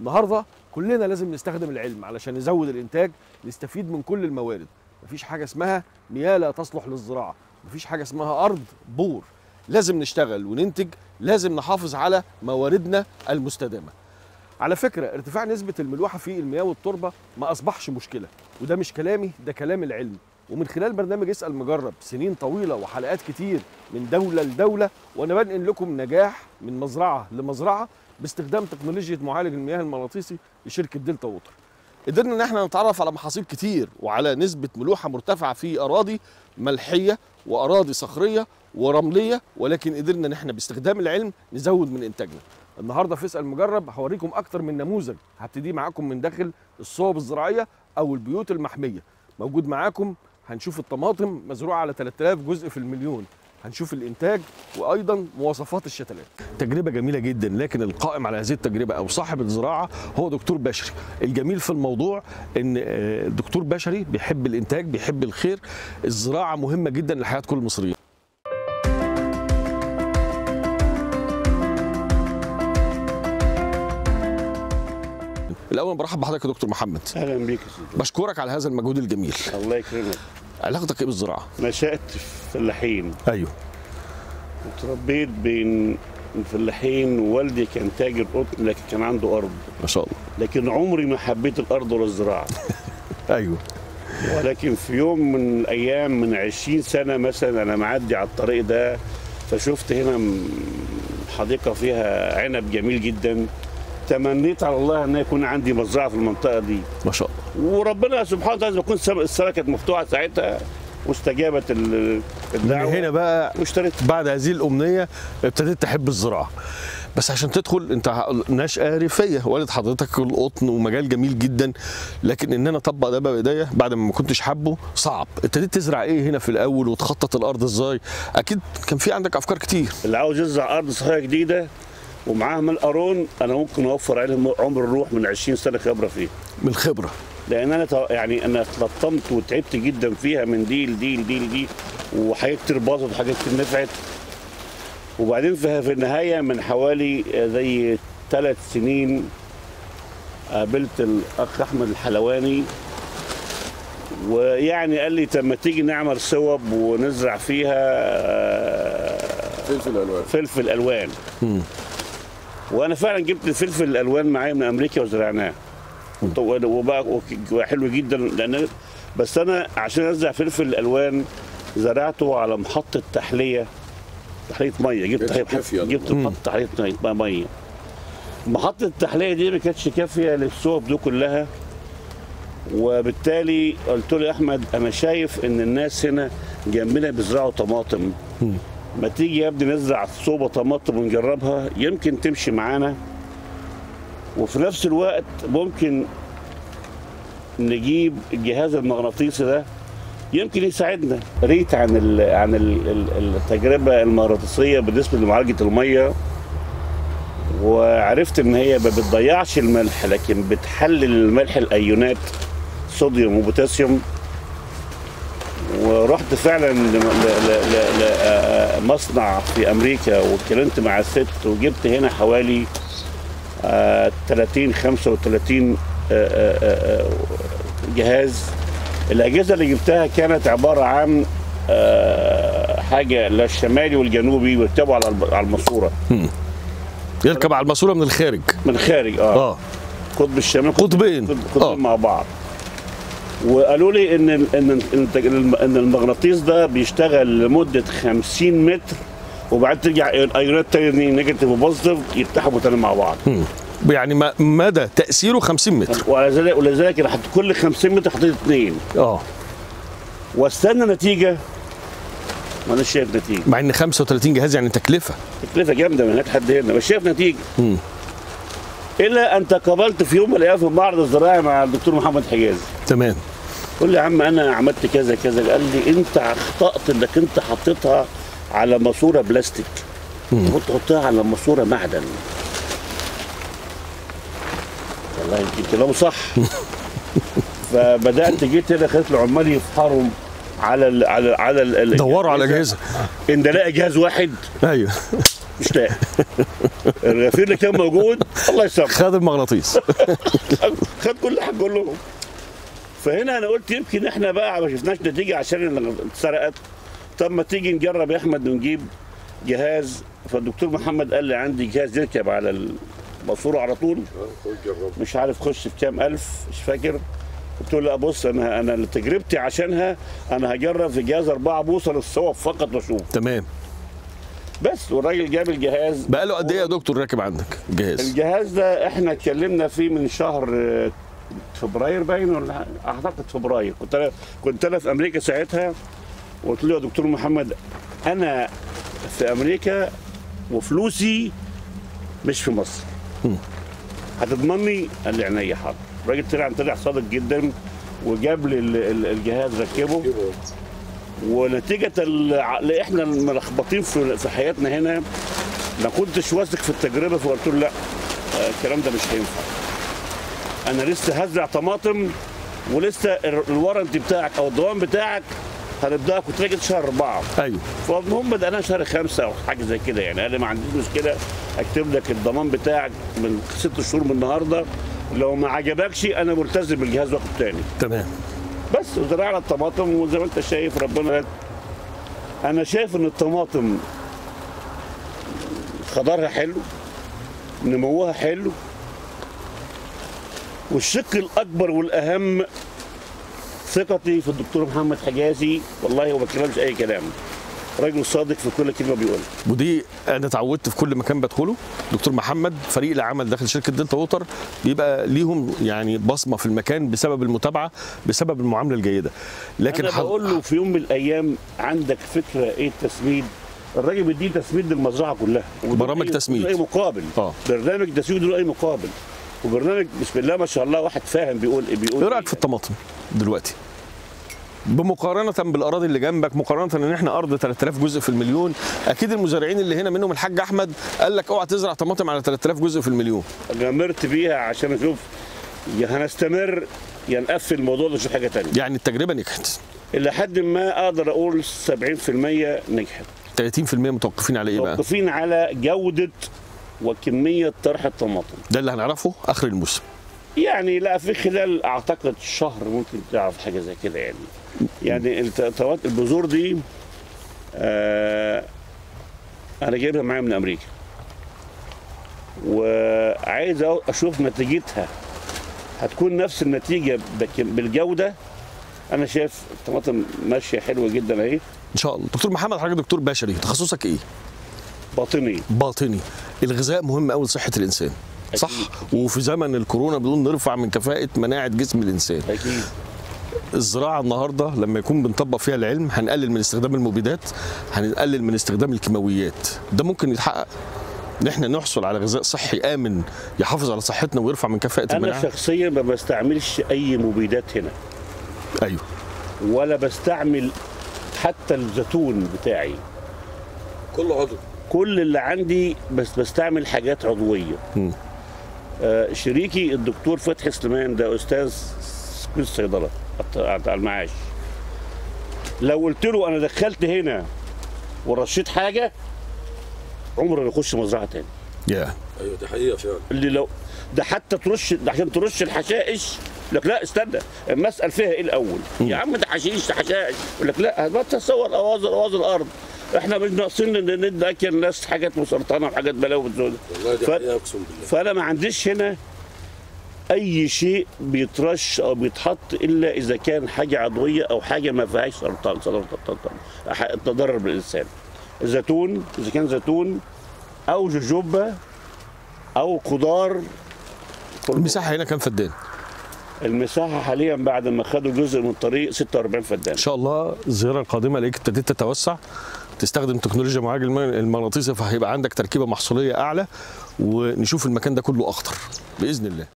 النهارده كلنا لازم نستخدم العلم علشان نزود الانتاج نستفيد من كل الموارد مفيش حاجه اسمها مياه لا تصلح للزراعه مفيش حاجه اسمها ارض بور لازم نشتغل وننتج لازم نحافظ على مواردنا المستدامه على فكره ارتفاع نسبه الملوحه في المياه والتربه ما اصبحش مشكله وده مش كلامي ده كلام العلم ومن خلال برنامج اسال مجرب سنين طويله وحلقات كتير من دوله لدوله وانا بنقل لكم نجاح من مزرعه لمزرعه باستخدام تكنولوجيا معالج المياه المغناطيسي لشركه دلتا ووتر قدرنا ان احنا نتعرف على محاصيل كتير وعلى نسبه ملوحه مرتفعه في اراضي ملحيه واراضي صخريه ورمليه ولكن قدرنا ان احنا باستخدام العلم نزود من انتاجنا النهارده في اسال مجرب هوريكم اكتر من نموذج هبتدي معاكم من داخل الصوب الزراعيه او البيوت المحميه موجود معاكم هنشوف الطماطم مزروعه على 3000 جزء في المليون هنشوف الانتاج وايضا مواصفات الشتلات تجربه جميله جدا لكن القائم على هذه التجربه او صاحب الزراعه هو دكتور بشري الجميل في الموضوع ان آه، دكتور بشري بيحب الانتاج بيحب الخير الزراعه مهمه جدا لحياه كل المصريين الاول برحب بحضرتك يا دكتور محمد اهلا بيك يا سيدي بشكرك على هذا المجهود الجميل الله يكرمك علاقتك ايه بالزراعه نشأت في فلاحين ايوه وتربيت بين الفلاحين ووالدي كان تاجر قطن لكن كان عنده ارض ما شاء الله لكن عمري ما حبيت الارض ولا الزراعه ايوه ولكن في يوم من الايام من 20 سنه مثلا انا معدي على الطريق ده فشفت هنا م- حديقه فيها عنب جميل جدا تمنيت على الله ان يكون عندي مزرعه في المنطقه دي ما شاء الله وربنا سبحانه وتعالى يكون السما- السنه كانت مفتوحه ساعتها واستجابت ال- من الدعوه هنا بقى واشتريت بعد هذه الامنيه ابتديت تحب الزراعه بس عشان تدخل انت نشأة ريفية والد حضرتك القطن ومجال جميل جدا لكن ان انا اطبق ده بقى بايديا بعد ما ما كنتش حابه صعب ابتديت تزرع ايه هنا في الاول وتخطط الارض ازاي اكيد كان في عندك افكار كتير اللي عاوز يزرع ارض صحيه جديده ومعاه من القارون انا ممكن اوفر عليهم عمر الروح من 20 سنه خبره فيه من الخبره لان انا تو- يعني انا اتلطمت وتعبت جدا فيها من دي لدي لدي لدي وحاجات كتير باظت وحاجات كتير نفعت وبعدين في في النهايه من حوالي زي ثلاث سنين قابلت الاخ احمد الحلواني ويعني قال لي طب ما تيجي نعمل صوب ونزرع فيها آه، فلفل الوان فلفل الوان مم. وانا فعلا جبت الفلفل الالوان معايا من امريكا وزرعناه وط- وبقى وك- حلو جدا لان بس انا عشان ازرع فلفل الالوان زرعته على محطه تحليه تحليه ميه جبت كانتش كافية. جبت محطه تحليه مية- ميه محطه التحليه دي ما كانتش كافيه للصوب دي كلها وبالتالي قلت له يا احمد انا شايف ان الناس هنا جنبنا بيزرعوا طماطم ما تيجي يا ابني نزرع صوبة طماطم ونجربها يمكن تمشي معانا وفي نفس الوقت ممكن نجيب الجهاز المغناطيسي ده يمكن يساعدنا قريت عن ال عن ال ال التجربه المغناطيسيه بالنسبه لمعالجه الميه وعرفت ان هي ما بتضيعش الملح لكن بتحلل الملح الايونات صوديوم وبوتاسيوم ورحت فعلا لمصنع في امريكا واتكلمت مع الست وجبت هنا حوالي آه، 30 35 آه، آه، آه، جهاز الاجهزه اللي جبتها كانت عباره عن آه، حاجه للشمالي والجنوبي ويركبوا على الب- على الماسوره يركب على الماسوره من الخارج من خارج اه اه قطب الشمال قطبين. قطبين آه. مع بعض وقالوا لي ان ال- ان ان ان المغناطيس ده بيشتغل لمده 50 متر وبعد ترجع الايونات تاني نيجاتيف وبوزيتيف يتحدوا تاني مع بعض مم. يعني ما- مدى تاثيره 50 متر ولذلك ولذلك انا حط كل 50 متر حطيت اثنين اه واستنى نتيجه ما انا شايف نتيجه مع ان 35 جهاز يعني تكلفه تكلفه جامده من هناك لحد هنا مش شايف نتيجه مم. الا ان تقابلت في يوم من الايام في المعرض الزراعي مع الدكتور محمد حجازي تمام قول لي يا عم انا عملت كذا كذا قال لي انت اخطات انك انت حطيتها على ماسوره بلاستيك كنت تحطها على ماسوره معدن والله يمكن كلامه صح فبدات جيت هنا خليت العمال يفحروا على ال على على ال دوروا على اجهزه ان ده لاقي جهاز واحد ايوه مش لاقي الغفير اللي كان موجود الله يسامحه خد المغناطيس خد كل حاجه كلهم فهنا انا قلت يمكن احنا بقى ما شفناش نتيجه عشان اللي اتسرقت طب ما تيجي نجرب يا احمد ونجيب جهاز فالدكتور محمد قال لي عندي جهاز يركب على الماسوره على طول مش عارف خش في كام الف مش فاكر قلت له لا بص انا انا اللي تجربتي عشانها انا هجرب في جهاز 4 بوصه للصوب فقط واشوف تمام بس والراجل جاب الجهاز بقاله قد ايه يا دكتور راكب عندك الجهاز الجهاز ده احنا اتكلمنا فيه من شهر آه، فبراير باين ولا اعتقد فبراير كنت انا كنت انا في امريكا ساعتها وقلت له يا دكتور محمد انا في امريكا وفلوسي مش في مصر مم. هتضمني قال لي عينيا حاضر الراجل طلع طلع صادق جدا وجاب لي ال- ال- الجهاز ركبه ونتيجة الع- اللي احنا ملخبطين في في حياتنا هنا ما كنتش واثق في التجربة فقلت له لا آه، الكلام ده مش هينفع انا لسه هزرع طماطم ولسه ال- الورنتي بتاعك او الضمان بتاعك هنبدأ كنت راجل شهر أربعة ايوه فالمهم بدأنا شهر خمسة أو حاجة زي كده يعني أنا ما عنديش مشكلة أكتب لك الضمان بتاعك من ست شهور من النهاردة لو ما عجبكش أنا ملتزم بالجهاز واخد تاني تمام بس وزرعنا الطماطم وزي ما انت شايف ربنا انا شايف ان الطماطم خضارها حلو نموها حلو والشق الاكبر والاهم ثقتي في الدكتور محمد حجازي والله هو ما بيتكلمش اي كلام راجل صادق في كل كلمه بيقولها ودي انا اتعودت في كل مكان بدخله دكتور محمد فريق العمل داخل شركه دلتا ووتر بيبقى ليهم يعني بصمه في المكان بسبب المتابعه بسبب المعامله الجيده لكن انا حض- بقول له في يوم من الايام عندك فكره ايه التسميد الراجل بيديه تسميد للمزرعه كلها وبدون برامج أي- تسميد. بدون اي مقابل اه برنامج تسويق بدون اي مقابل وبرنامج بسم الله ما شاء الله واحد فاهم بيقول ايه بيقول ايه رايك في الطماطم دلوقتي بمقارنة بالأراضي اللي جنبك مقارنة إن إحنا أرض 3000 جزء في المليون أكيد المزارعين اللي هنا منهم الحاج أحمد قال لك أوعى تزرع طماطم على 3000 جزء في المليون غامرت بيها عشان اشوف يا هنستمر يا نقفل الموضوع ده نشوف حاجه ثانيه يعني التجربة نجحت الى حد ما اقدر اقول 70% نجحت 30% متوقفين على إيه بقى؟ موقفين على جوده وكميه طرح الطماطم ده اللي هنعرفه آخر الموسم يعني لا في خلال اعتقد شهر ممكن تعرف حاجه زي كده يعني يعني الت- التوات- البذور دي آه انا جايبها معايا من امريكا وعايز أ- اشوف نتيجتها هتكون نفس النتيجه بك- بالجوده انا شايف الطماطم ماشيه حلوه جدا اهي إن شاء الله دكتور محمد حضرتك دكتور بشري تخصصك إيه؟ باطنيه باطني الغذاء مهم قوي لصحة الإنسان صح وفي زمن الكورونا بدون نرفع من كفاءة مناعة جسم الإنسان اكيد الزراعه النهارده لما يكون بنطبق فيها العلم هنقلل من استخدام المبيدات هنقلل من استخدام الكيماويات ده ممكن يتحقق ان احنا نحصل على غذاء صحي امن يحافظ على صحتنا ويرفع من كفاءه انا المناعه شخصيا ما بستعملش اي مبيدات هنا ايوه ولا بستعمل حتى الزيتون بتاعي كله عضو كل اللي عندي بس بستعمل حاجات عضويه مم. آه شريكي الدكتور فتحي سليمان ده استاذ كليه الصيدله على على المعاش لو قلت له انا دخلت هنا ورشيت حاجه عمره ما يخش مزرعه تاني يا ايوه دي حقيقه فعلا اللي لو ده حتى ترش ده عشان ترش الحشائش يقول لك لا استنى اما اسال فيها ايه الاول يا عم ده حشيش ده حشائش يقول لك لا ما تصور اواز اواز الارض احنا مش ناقصين ان ندي اكل الناس حاجات مسرطنه وحاجات بلاوي بتزود والله دي ف- حقيقه اقسم بالله فانا ما عنديش هنا اي شيء بيترش او بيتحط الا اذا كان حاجه عضويه او حاجه ما فيهاش سرطان سرطان سرطان ح- تضرر بالانسان الزيتون اذا كان زيتون او جوجوبا او خضار كله. المساحه هنا كام فدان المساحه حاليا بعد ما خدوا جزء من الطريق 46 فدان ان شاء الله الزياره القادمه لقيك ابتديت تتوسع تستخدم تكنولوجيا معالج الم- المغناطيسي فهيبقى عندك تركيبه محصوليه اعلى ونشوف المكان ده كله اخضر باذن الله